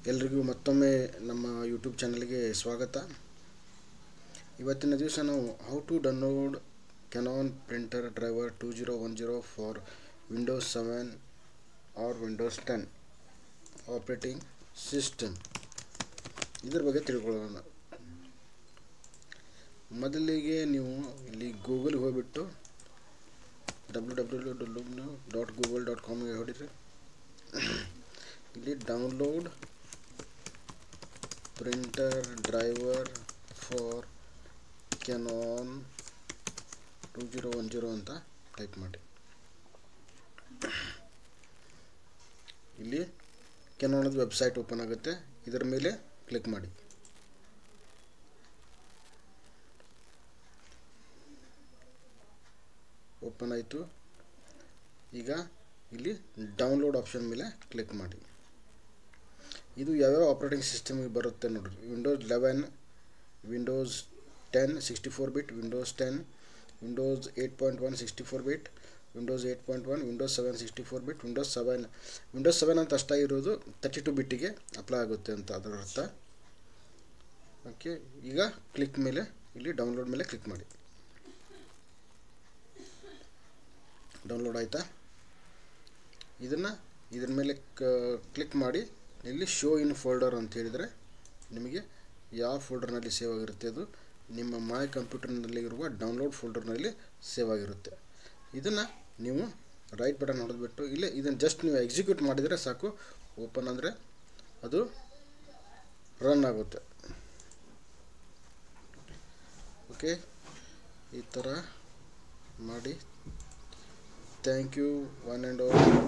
ಎಲ್ರಿಗೂ ಮತ್ತೊಮ್ಮೆ ನಮ್ಮ ಯೂಟ್ಯೂಬ್ ಚಾನಲ್ಗೆ ಸ್ವಾಗತ ಇವತ್ತಿನ ದಿವಸ ನಾವು how to download Canon printer driver two zero one zero for Windows seven or Windows ten operating system ಇದ್ರ ಬಗ್ಗೆ ತಿಳ್ಕೊಳ್ಳೋಣ ಮೊದಲಿಗೆ ನೀವು ಇಲ್ಲಿ ಗೂಗಲ್ಗೆ ಹೋಗ್ಬಿಟ್ಟು W W W dot Google dot ಕಾಮ್ಗೆ ಹೊಡಿರಿ ಇಲ್ಲಿ download printer driver for Canon two zero one zero ಅಂತ ಟೈಪ್ ಮಾಡಿ ಇಲ್ಲಿ ಕೆನಾನದ ವೆಬ್ಸೈಟ್ ಓಪನ್ ಆಗುತ್ತೆ ಇದರ ಮೇಲೆ ಕ್ಲಿಕ್ ಮಾಡಿ ಓಪನ್ ಆಯಿತು ಈಗ ಇಲ್ಲಿ ಡೌನ್ಲೋಡ್ ಆಪ್ಷನ್ ಮೇಲೆ ಕ್ಲಿಕ್ ಮಾಡಿ ಇದು ಯಾವ್ಯಾವ ಆಪ್ರೇಟಿಂಗ್ ಸಿಸ್ಟಮಿಗೆ ಬರುತ್ತೆ ನೋಡಿರಿ Windows eleven Windows ten sixty four bit Windows ten Windows eight point one sixty four bit Windows eight point one Windows seven sixty four bit Windows seven Windows seven ಅಂತ ಅಷ್ಟೇ ಇರೋದು thirty to ಬಿಟ್ಟಿಗೆ apply ಆಗುತ್ತೆ ಅಂತ ಅದರ ಅರ್ಥ okay ಈಗ click ಮೇಲೆ ಇಲ್ಲಿ ಡೌನ್ಲೋಡ್ ಮೇಲೆ ಕ್ಲಿಕ್ ಮಾಡಿ ಡೌನ್ಲೋಡ್ ಆಯಿತಾ ಇದನ್ನು ಇದ್ರ ಮೇಲೆ ಕ್ಲಿಕ್ ಮಾಡಿ ಇಲ್ಲಿ ಶೋ ಇನ್ ಫೋಲ್ಡರ್ ಅಂತ ಹೇಳಿದರೆ ನಿಮಗೆ ಯಾವ ಫೋಲ್ಡರ್ನಲ್ಲಿ ಸೇವ್ ಆಗಿರುತ್ತೆ ಅದು ನಿಮ್ಮ ಮೈ ಕಂಪ್ಯೂಟರ್ನಲ್ಲಿ ಇರುವ ಡೌನ್ಲೋಡ್ ಫೋಲ್ಡರ್ನಲ್ಲಿ ಸೇವ್ ಆಗಿರುತ್ತೆ ಇದನ್ನು ನೀವು ರೈಟ್ ಬಟನ್ ಹೊಡೆದ್ಬಿಟ್ಟು ಇಲ್ಲೇ ಇದನ್ನು ಜಸ್ಟ್ ನೀವು ಎಕ್ಸಿಕ್ಯೂಟ್ ಮಾಡಿದರೆ ಸಾಕು ಓಪನ್ ಅಂದರೆ ಅದು ರನ್ ಆಗುತ್ತೆ ಓಕೆ ಈ ಥರ ಮಾಡಿ thank you one and all